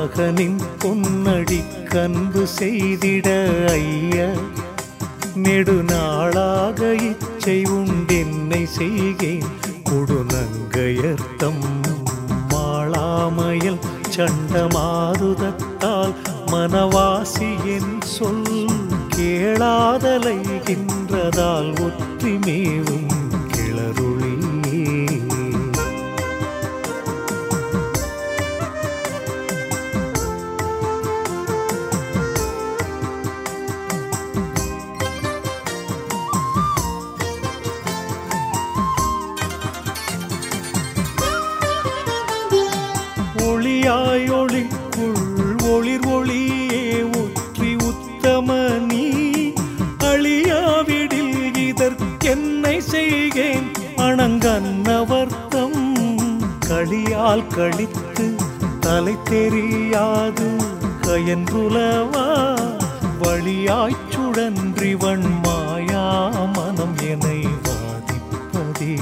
மகனின் பொன்னடி கன்பு செய்திட ஐய நெடுநாளாக இச்சை உண்டென்னை செய்கேன் கொடுநங்கையர்த்தம் மாளாமையல் சண்டமாருதத்தால் மனவாசி என் சொல் கேளாதலைகின்றதால் ஒற்றிமேவும் கிளருளியே ஒளியாய் ஒளிக்குள் ஒளிர் ஒளியே ஒற்றி உத்தம நீ அழியாவிடில் இதற்கென்னை செய்கேன் அணங்கன்னவர்த்தம் களியால் கழித்து தலை தெரியாது கயன்றுலவா வழியாய்ச் சுழன்றி வன்மாயா மனம் என்னை வாதிப்பதே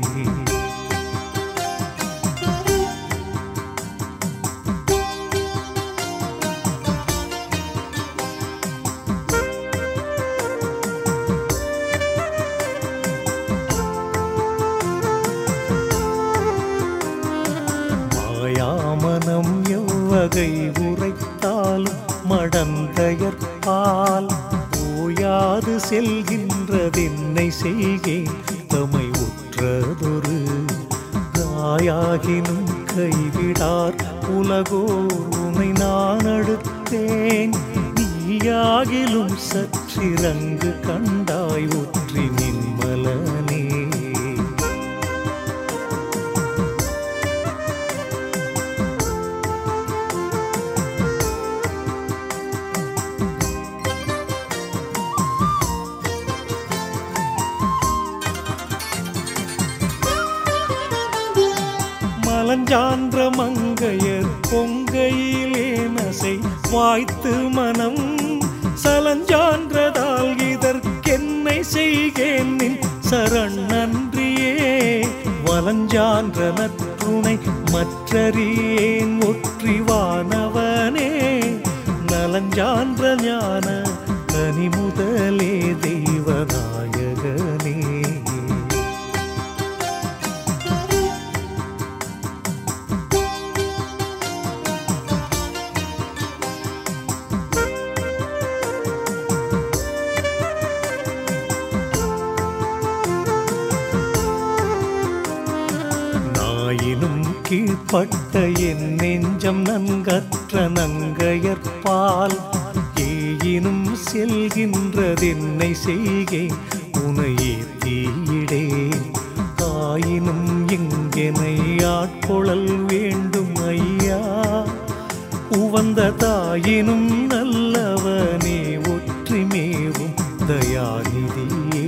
மாயாமனம் எவ்வகை உரைத்தாலும் மடந்தையற்பால் ஓயாது செல்கின்றதென்னை செய்கேன் தமை உற்றதொரு தாயாகினும் கைவிடார் உலகோர் உனை நான் அடுத்தேன் நீயாகிலும் சற்றிரங்கு கண்டாய் ஒற்றி நின்மலனே மலஞ்சான்ற மங்கையர் பொங்கையிலே நசை வாய்த்து மனம் சலஞ்சான்றதால் இதற்கென்னை செய்கேன் நின் சரண் நன்றியே வலஞ்சான்ற நற்றுணை மற்றறியேன் ஒற்றிவானவனே நலஞ்சான்ற ஞான கனி முதலே தெய்வநாயகனே நாயினும் கீழ்ப்பட்ட என் நெஞ்சம் நன்கற்ற நங்கையற்பால் ஏயினும் செல்கின்றதென்னை செய்கே உனையே தீயிடே ஆயினும் எங்கெனை ஆட்கொளல் வேண்டும் ஐயா உவந்த தாயினும் நல்லவனே ஒற்றிமேவும் தயாநிதியே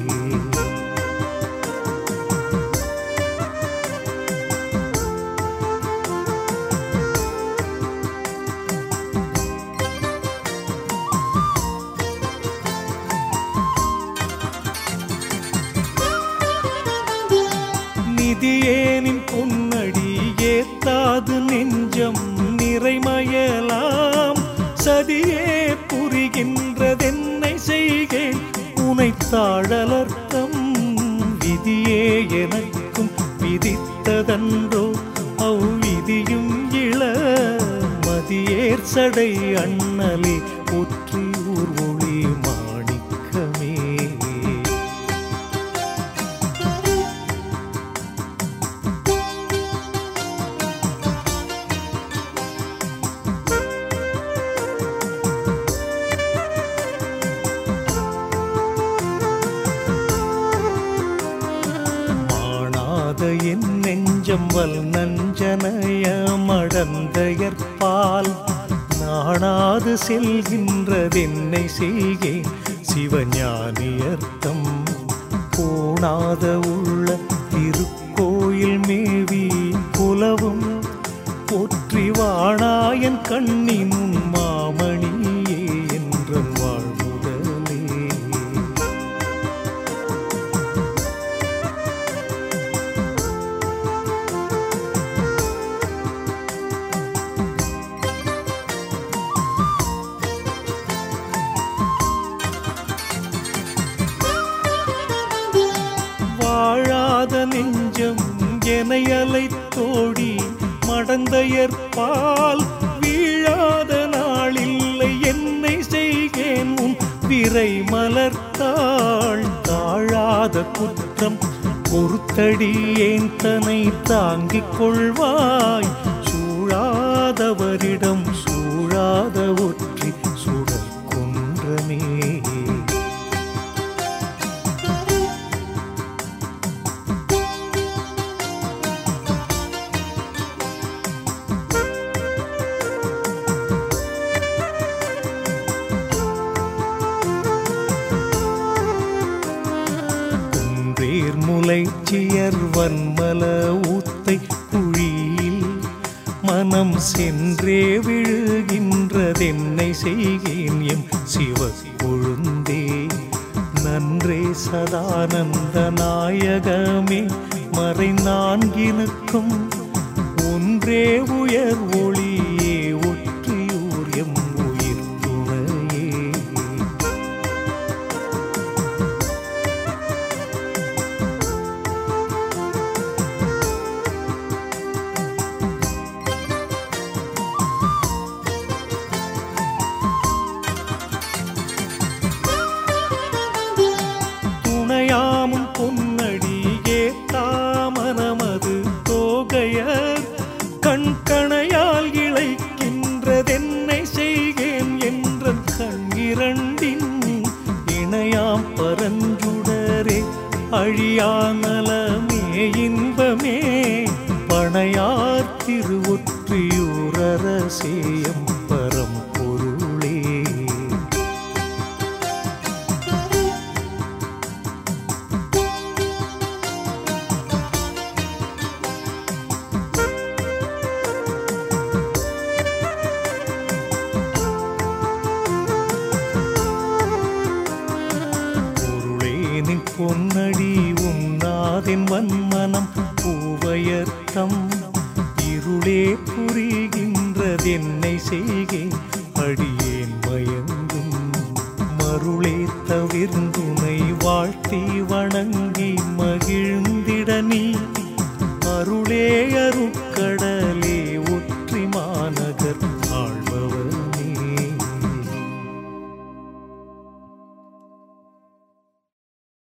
நிதியேனின் பொன்னடி ஏத்தாது நெஞ்சம் நிறைமயலாம் சதியே புரிகின்றதென்னை செய்கேன் உனை தாழலர்த்தம் விதியே எனக்கும் விதித்ததன்றோ அவ்விதியும் இள மதியேர் சடை அண்ணலே ஒற்றி ஊர் ஒளி மாணிக்கமே மாணாத என் நெஞ்சம் வல் நஞ்சனைய மடந்தையற்பால் நாணாது செல்கின்றதென்னை செய்கேன் சிவஞானியர்த்தம் போனாத உள்ள திருக்கோயில் மேவி புலவும் போற்றி வாணாயன் கண்ணின் மாமணியே என்றன் வாழ்முதலே எனையலை தோடி மடந்தையற்பால் வீழாத நாளில்லை என்னை செய்கேன் உன் விரை மலர்த்தாள் தாழாத குற்றம் பொறுத்தடி ஏன் தனை தாங்கிக் கொள்வாய் சூழாதவரிடம் சூழாத ஒற்றி சுடர் குன்றமே குன்றேர் முளைச்சியர் வன்மல ஊத்தை குழியில் மனம் சென்றே விழுகின்றதென்னை செய்கேன் எம் சிவ கொழுந்தே நன்றே சதானந்த நாயகமே மறை நான்கினுக்கும் ஒன்றே உயர் ஒளியே ஒற்றியூர் எம் உயிர் துணையே துணையாமும் பொன்னடியே தாமனமது தோகையர் கண்கணையால் இழைக்கின்றதென்னை செய்கேன் என்ற கண்ணிரண்டின் இணையாம் பரஞ்சுடரே அழியா நலமே இன்பமே பணையார் திருவொற்றியூரரசேயம் பரம்பொருளே பொருளே நின் பொன்னடி உன்னாதின் வன்மனம் பூவையர்த்தம் இருளே புரிகின்றதென்னை செய்கே அடியேன் மயங்கும் மருளே தவிர்ந்துனை வாழ்த்தி வணங்கி மகிழ்ந்திட நீ அருளே அருக்கடலே